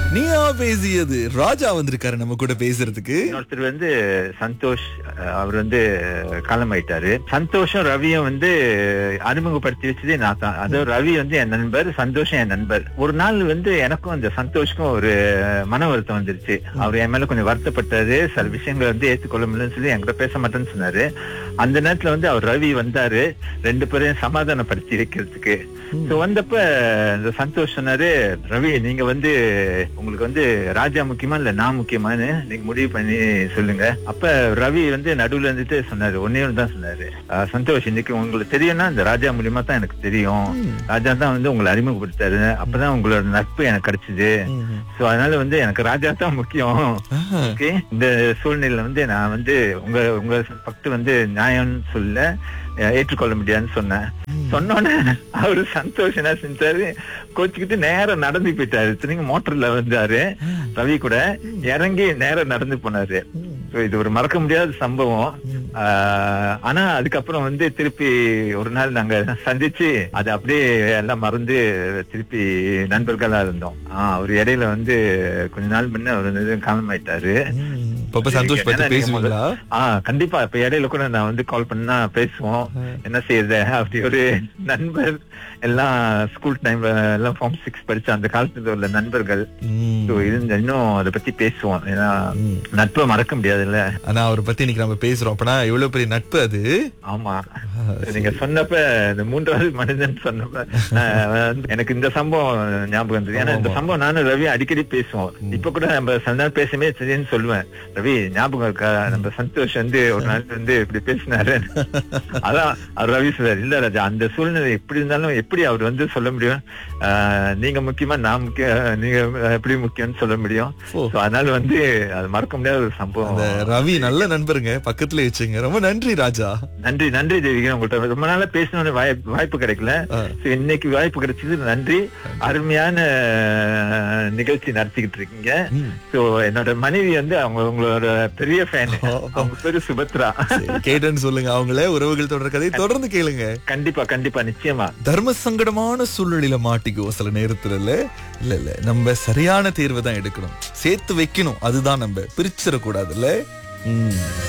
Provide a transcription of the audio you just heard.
நீயா பேசியது ராஜா வந்திருக்காரு நம்ம கூட பேசுறதுக்கு இன்னொருத்தர் வந்து சந்தோஷ் அஹ், அவர் வந்து காலமாயிட்டாரு சந்தோஷம் ரவியும் வந்து அறிமுகப்படுத்தி வச்சதே நான் தான் அதாவது ரவி வந்து என் நண்பர் சந்தோஷம் என் நண்பர் ஒரு நாள் வந்து எனக்கும் இந்த சந்தோஷ்க்கும் ஒரு மன வருத்தம் வந்துருச்சு அவர் என் மேல கொஞ்சம் வருத்தப்பட்டாரு சில விஷயங்களை வந்து ஏற்றுக்கொள்ள முடியலன்னு சொல்லி என்கிட்ட பேச மாட்டேன்னு சொன்னாரு அந்த நேரத்துல வந்து அவர் ரவி வந்தாரு ரெண்டு பேரையும் சமாதானப்படுத்தி வைக்கிறதுக்கு சோ வந்தப்ப இந்த சந்தோஷ் சொன்னாரு ரவி நீங்க வந்து உங்களுக்கு வந்து ராஜா முக்கியமா இல்ல நான் முக்கியமான்னு நீங்க முடிவு பண்ணி சொல்லுங்க அப்ப ரவி வந்து நடுவுல இருந்துட்டு சொன்னாரு ஒன்னே ஒன்று தான் சொன்னாரு "ஆஹ், சந்தோஷ் இன்னைக்கு உங்களுக்கு தெரியும்னா இந்த ராஜா மூலியமா தான் எனக்கு தெரியும் ராஜா தான் வந்து உங்களை அறிமுகப்படுத்தாரு அப்பதான் உங்களோட நட்பு எனக்கு கிடைச்சது சோ அதனால வந்து எனக்கு ராஜா தான் முக்கியம் ஆஹா. ஓகே இந்த சூழ்நிலையில வந்து நான் வந்து உங்க உங்க பக்து வந்து நியாயம்னு சொல்ல அஹ், ஏற்றுக்கொள்ள முடியாதுன்னு சொன்னேன் சொன்னோன்னே அவரு சந்தோஷம் என்ன செஞ்சாரு கோச்சுக்கிட்டு நேரம் நடந்து போயிட்டாரு திரும்பி மோட்டர்ல வந்தாரு ரவி கூட இறங்கி நேரம் நடந்து போனாரு So, இது ஒரு மறக்க முடியாத சம்பவம் ஆஹ், ஆனா அதுக்கப்புறம் வந்து திருப்பி ஒரு நாள் நாங்க சந்திச்சு அது அப்படியே எல்லாம் மறந்து திருப்பி நண்பர்களா இருந்தோம் ஆஹ் அவர் இடையில வந்து கொஞ்ச நாள் முன்ன அவர் வந்து காலமாயிட்டாரு ம். இப்ப சந்தோஷ் பத்தி ஏன்னா நீங்க பேசுவீங்களா ஆஹ் கண்டிப்பா இப்ப இடையில கூட நான் வந்து கால் பண்ணா பேசுவோம் என்ன செய்யறது அப்படி ஒரு நண்பர் எல்லாம் ஸ்கூல் டைம்ல எல்லாம் ஃபார்ம் சிக்ஸ் படிச்ச அந்த காலத்துல உள்ள நண்பர்கள் ம். So, இருந்த இன்னும் அதை பத்தி பேசுவோம் ஏன்னா ம். நட்பை மறக்க முடியாதுல்ல ஆனா அவரை பத்தி இன்னைக்கு நம்ம பேசுறோம் அப்பனா எவ்வளவு பெரிய நட்பு அது ஆமா நீங்க சொன்னப்ப இந்த மூன்றாவது மனிதன் சொன்னப்ப ஆஹ், வந்து எனக்கு இந்த சம்பவம் ஞாபகம் இருந்தது ஏன்னா இந்த சம்பவம் நானும் ரவி அடிக்கடி பேசுவோம் இப்ப கூட நம்ம சில நாள் பேசுமே சரின்னு சொல்லுவேன் ரவி ஞாபகம் இருக்கா நம்ம சந்தோஷ் வந்து ஒரு நாள் வந்து இப்படி பேசினாரு அதான் அவர் ரவி சொல்றாரு இல்ல ராஜா அந்த சூழ்நிலை எப்படி இருந்தாலும் எப்படி அவர் வந்து சொல்ல முடியும் ஆஹ், நீங்க முக்கியமா நான் முக்கிய நீங்க எப்படி முக்கியம்னு சொல்ல முடியும் ஓ. So, அதனால வந்து அது மறக்க முடியாத ஒரு அந்த சம்பவம் ரவி நல்ல நண்பருங்க பக்கத்துல வச்சுங்க ரொம்ப நன்றி ராஜா நன்றி நன்றி தேவிகா உங்கள்ட்ட ரொம்ப நாளா பேசணும்னு வாய்ப்பு வாய்ப்பு கிடைக்கல ஆ. So, இன்னைக்கு வாய்ப்பு கிடைச்சது நன்றி அருமையான அஹ், நிகழ்ச்சி நடத்திக்கிட்டு இருக்கீங்க ம். சோ என்னோட மனைவி வந்து அவங்க உங்களோட பெரிய ஃபேன் அவங்க பேரு சுபத்ரா சரி, கேட்டேன்னு சொல்லுங்க அவங்கள உறவுகள் தொடர் கதையை தொடர்ந்து கேளுங்க கண்டிப்பா கண்டிப்பா நிச்சயமா தர்ம சங்கடமான சூழ்நிலையில மாட்டிக்குவோம் சில நேரத்துல இல்ல இல்ல இல்ல நம்ம சரியான தேர்வை தான் எடுக்கணும் சேர்த்து வைக்கணும் அதுதான் நம்ம பிரிச்சிடக்கூடாதுல்ல ம்